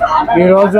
ఈరోజు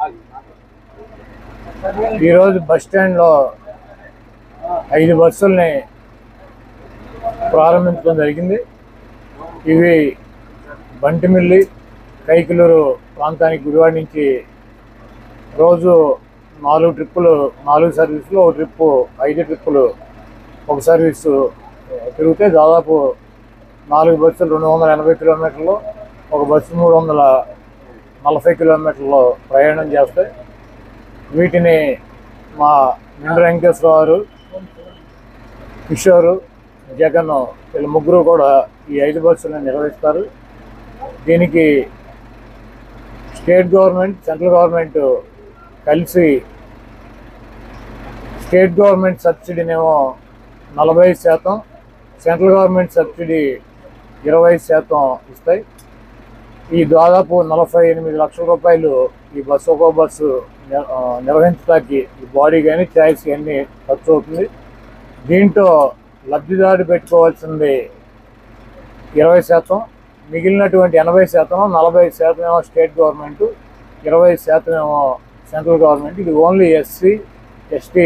ఈరోజు బస్ స్టాండ్లో ఐదు బస్సుల్ని ప్రారంభించడం జరిగింది ఇవి బంటిమిల్లి కైకిలూరు ప్రాంతానికి గుడివాడ నుంచి రోజు నాలుగు ట్రిప్పులు నాలుగు సర్వీసులు ఒక ట్రిప్పు ఐదు ట్రిప్పులు ఒక సర్వీసు తిరిగితే దాదాపు నాలుగు బస్సులు రెండు వందల ఎనభై కిలోమీటర్లు ఒక బస్సు మూడు వందల నలభై కిలోమీటర్లు ప్రయాణం చేస్తాయి వీటిని మా నిండు వెంకటేశ్వరరావు గారు కిషోరు జగన్ వీళ్ళ ముగ్గురు కూడా ఈ ఐదు బస్సులను నిర్వహిస్తారు దీనికి స్టేట్ గవర్నమెంట్ సెంట్రల్ గవర్నమెంట్ కలిసి స్టేట్ గవర్నమెంట్ సబ్సిడీనేమో నలభై శాతం సెంట్రల్ గవర్నమెంట్ సబ్సిడీ ఇరవై శాతం ఇస్తాయి ఈ దాదాపు నలభై ఎనిమిది లక్షల రూపాయలు ఈ బస్సు ఒక్కో బస్సు నిర్- ఆ, నిర్వహించడానికి ఈ బాడీ కానీ ఛాయిస్ కానీ ఖర్చు అవుతుంది దీంట్లో లబ్ధిదారు పెట్టుకోవాల్సింది ఇరవై శాతం మిగిలినటువంటి ఎనభై శాతం నలభై శాతం ఏమో స్టేట్ గవర్నమెంట్ ఇరవై శాతం ఏమో సెంట్రల్ గవర్నమెంట్ ఇది ఓన్లీ ఎస్సీ ఎస్టీ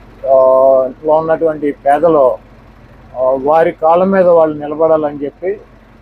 లో ఉన్నటువంటి పేదలు ఆ, వారి కాళ్ళ మీద వాళ్ళు నిలబడాలని చెప్పి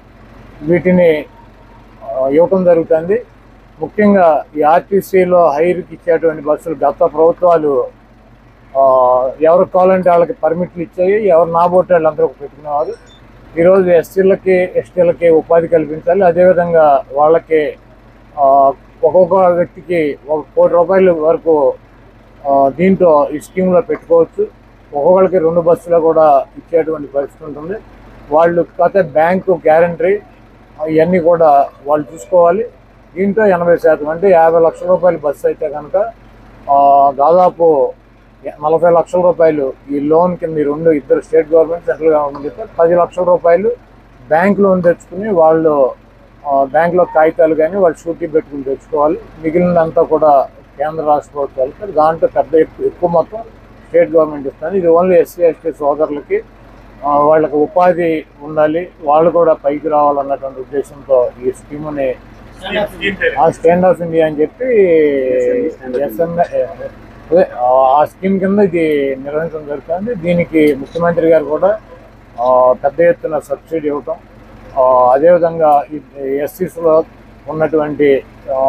వీటిని ఆ, ఇవ్వటం జరుగుతుంది ముఖ్యంగా ఈ ఆర్టీసీలో హైర్కి ఇచ్చేటువంటి బస్సులు గత ప్రభుత్వాలు ఆ, ఎవరికి కావాలంటే వాళ్ళకి పర్మిట్లు ఇచ్చాయి ఎవరు నాబోటి వాళ్ళు అందరూ పెట్టుకునేవారు ఈరోజు ఎస్సీలకి ఎస్టీలకి ఉపాధి కల్పించాలి అదేవిధంగా వాళ్ళకి ఆ, ఒక్కొక్క వ్యక్తికి ఒక కోటి రూపాయల వరకు ఆ, దీంట్లో ఈ స్కీమ్లో పెట్టుకోవచ్చు ఒక్కొక్కరికి రెండు బస్సులు కూడా ఇచ్చేటువంటి పరిస్థితి ఉంటుంది వాళ్ళు కాకపోతే బ్యాంకు గ్యారంటీ ఇవన్నీ కూడా వాళ్ళు చూసుకోవాలి దీంట్లో ఎనభై శాతం అంటే యాభై లక్షల రూపాయలు బస్సు అయితే కనుక ఆ, దాదాపు నలభై లక్షల రూపాయలు ఈ లోన్ కింద ఈ రెండు ఇద్దరు స్టేట్ గవర్నమెంట్ సెంట్రల్ గవర్నమెంట్ ఇస్తే పది లక్షల రూపాయలు బ్యాంక్ లోన్ తెచ్చుకుని వాళ్ళు ఆ, బ్యాంకులో కాగితాలు కానీ వాళ్ళు షూటీ పెట్టుకుని తెచ్చుకోవాలి మిగిలినంతా కూడా కేంద్ర రాష్ట్ర ప్రభుత్వాలు ఇస్తారు. దాంట్లో పెద్ద ఎక్కువ ఎక్కువ మొత్తం స్టేట్ గవర్నమెంట్ ఇస్తుంది ఇది ఓన్లీ ఎస్సీ ఎస్టీ సోదరులకి ఆ, వాళ్ళకి ఉపాధి ఉండాలి వాళ్ళు కూడా పైకి రావాలన్నటువంటి ఉద్దేశంతో ఈ స్కీముని ఆ స్టాండ్ ఆఫ్ ఇండియా అని చెప్పి ఎస్ఎంఏ అదే ఆ స్కీమ్ కింద ఇది నిర్వహించడం జరుగుతుంది దీనికి ముఖ్యమంత్రి గారు కూడా ఆ, పెద్ద ఎత్తున సబ్సిడీ ఇవ్వటం ఆ, అదేవిధంగా ఎస్సీస్లో ఉన్నటువంటి ఆ,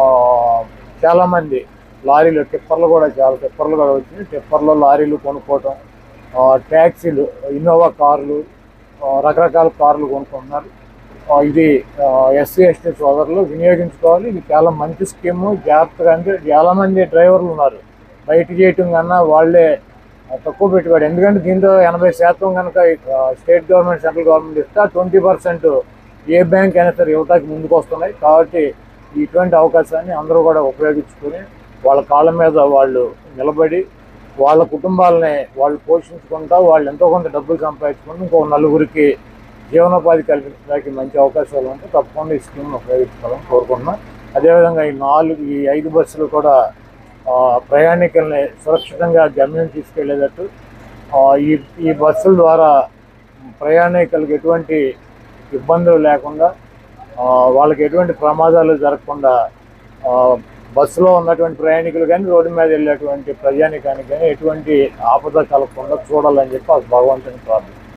చాలామంది లారీలు టిప్పర్లు కూడా చాలా టిప్పర్లు కూడా వచ్చినాయి టిప్పర్లో లారీలు కొనుక్కోవటం ఆ, ట్యాక్సీలు ఇన్నోవా కార్లు ఆ, రకరకాల కార్లు కొనుక్కుంటున్నారు ఆ, ఇది ఎస్సీ ఎస్టీ సోదరులు వినియోగించుకోవాలి ఇది చాలా మంచి స్కీము జాగ్రత్తగా అంటే చాలా మంది డ్రైవర్లు ఉన్నారు బయట చేయటం కన్నా వాళ్ళే ఆ, తక్కువ పెట్టుబడి ఎందుకంటే దీంతో ఎనభై శాతం కనుక స్టేట్ గవర్నమెంట్ సెంట్రల్ గవర్నమెంట్ ఇస్తే ట్వంటీ పర్సెంట్ ఏ బ్యాంక్ అయినా సరే ఇవ్వటానికి ముందుకు వస్తున్నాయి కాబట్టి ఇటువంటి అవకాశాన్ని అందరూ కూడా ఉపయోగించుకొని వాళ్ళ కాళ్ళ మీద వాళ్ళు నిలబడి వాళ్ళ కుటుంబాలని వాళ్ళు పోషించుకుంటా వాళ్ళు ఎంతో కొంత డబ్బులు సంపాదించుకుంటూ ఇంకో నలుగురికి జీవనోపాధి కల్పించడానికి మంచి అవకాశాలు ఉంటే తప్పకుండా ఈ స్కీమ్ను ఉపయోగించుకోవాలని కోరుకుంటున్నాం అదేవిధంగా ఈ నాలుగు ఈ ఐదు బస్సులు కూడా ఆ, ప్రయాణికుల్ని సురక్షితంగా గమ్యం తీసుకెళ్లేటట్టు ఆ, ఈ ఈ బస్సుల ద్వారా ప్రయాణికులకు ఎటువంటి ఇబ్బందులు లేకుండా ఆ, వాళ్ళకి ఎటువంటి ప్రమాదాలు జరగకుండా ఆ, బస్సులో ఉన్నటువంటి ప్రయాణికులు కానీ రోడ్డు మీద వెళ్ళేటువంటి ప్రయాణికానికి కానీ ఎటువంటి ఆపద కలగకుండా చూడాలని చెప్పి ఆ భగవంతుని ప్రార్థన